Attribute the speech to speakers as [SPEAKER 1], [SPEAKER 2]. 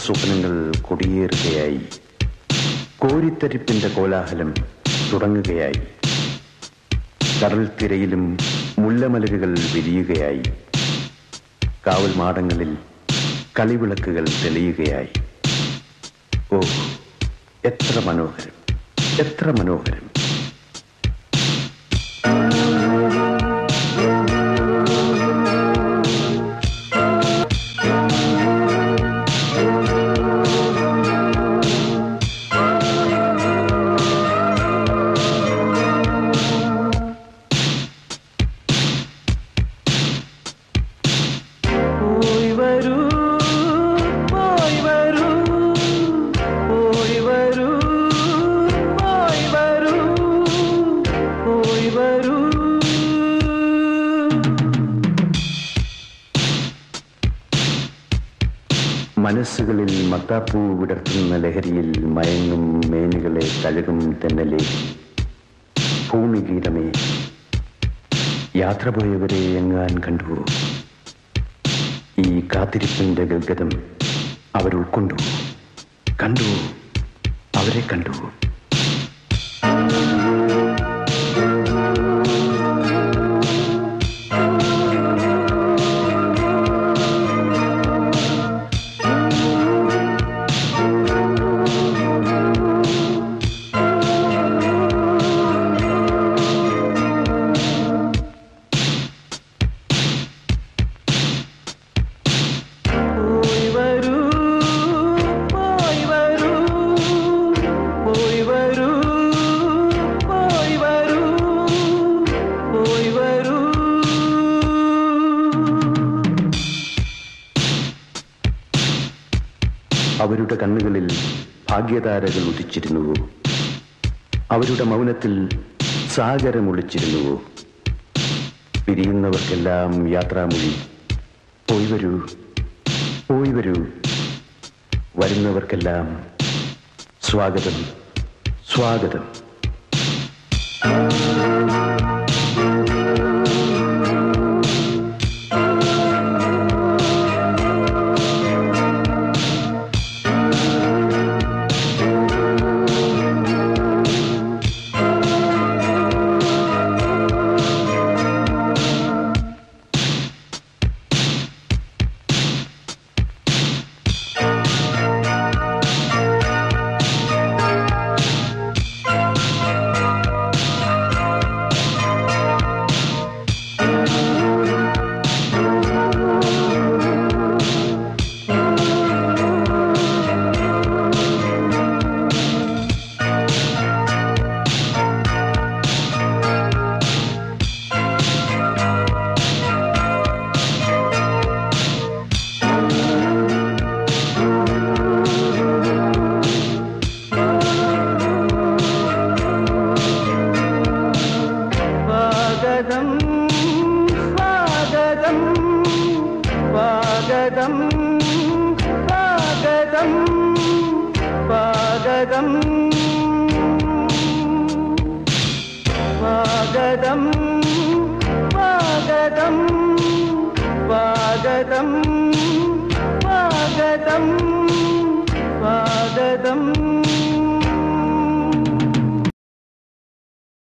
[SPEAKER 1] സ്വപ്നങ്ങൾ കൊടിയേറുകയായി കോരിത്തരിപ്പിന്റെ കോലാഹലം തുടങ്ങുകയായി കടൽ തിരയിലും മുല്ലമലരുകൾ വിരിയുകയായി കാവൽ മാടങ്ങളിൽ കളിവിളക്കുകൾ തെളിയുകയായി ഓ എത്ര മനോഹരം എത്ര മനോഹരം
[SPEAKER 2] പോയി വരൂ പോയി വരൂ പോയി വരൂ പോയി വരൂ പോയി വരൂ
[SPEAKER 1] മനസ്സുകളിൽ മത്താപ്പൂ വിടർത്തുന്ന ലഹരിയിൽ മയങ്ങും മേനുകളെ തഴുകും തെന്നലെ ഭൂമിഗീതമേ യാത്ര പോയവരെ എങ്ങാൻ കണ്ടുവോ ഈ കാത്തിരിപ്പിന്റെ ഗൽഗതം അവരുൾക്കൊണ്ടു കണ്ടു അവരെ കണ്ടു
[SPEAKER 2] പോയി വരൂ പോയി വരൂ പോയി വരൂ പോയി വരൂ പോയി വരൂ
[SPEAKER 1] അവരുടെ കണ്ണുകളിൽ ഭാഗ്യതാരകൾ ഉദിച്ചിരുന്നുവോ അവരുടെ മൗനത്തിൽ സാഗരം ഒളിച്ചിരുന്നുവോ പിരിയുന്നവർക്കെല്ലാം യാത്രാമൊഴി പോയി വരൂ പോയി വരൂ വരുന്നവർക്കെല്ലാം സ്വാഗതം സ്വാഗതം
[SPEAKER 2] സ്വാഗതം സ്വാഗതം സ്വാഗതം സ്വാഗതം സ്വാഗതം സ്വാഗതം സ്വാഗതം സ്വാഗതം സ്വാഗതം സ്വാഗതം